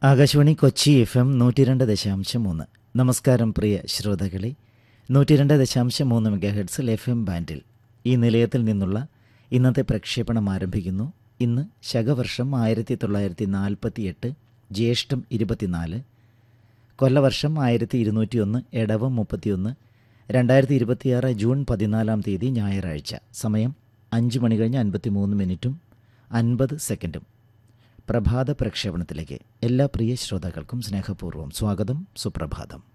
Akashvani Kochi F M നൂറ്റി രണ്ട് ദശാംശം മൂന്ന് നമസ്കാരം പ്രിയ ശ്രോതാക്കളെ നൂറ്റി രണ്ട് ദശാംശം മൂന്ന് മെഗാഹെഡ്സിൽ എഫ് എം ബാൻഡിൽ ഈ നിലയത്തിൽ നിന്നുള്ള ഇന്നത്തെ പ്രക്ഷേപണം ആരംഭിക്കുന്നു ഇന്ന് ശകവർഷം ആയിരത്തി തൊള്ളായിരത്തി നാൽപ്പത്തി എട്ട് ജ്യേഷ്ഠം ഇരുപത്തിനാല് കൊല്ലവർഷം ആയിരത്തി ഇരുന്നൂറ്റിയൊന്ന് എടവം മുപ്പത്തിയൊന്ന് രണ്ടായിരത്തി ഇരുപത്തിയാറ് ജൂൺ പതിനാലാം തീയതി ഞായറാഴ്ച സമയം അഞ്ച് മണി കഴിഞ്ഞ് അൻപത്തി മൂന്ന് മിനിറ്റും അൻപത് സെക്കൻഡും പ്രഭാത പ്രക്ഷേപണത്തിലേക്ക് എല്ലാ പ്രിയ ശ്രോതാക്കൾക്കും സ്നേഹപൂർവ്വം സ്വാഗതം സുപ്രഭാതം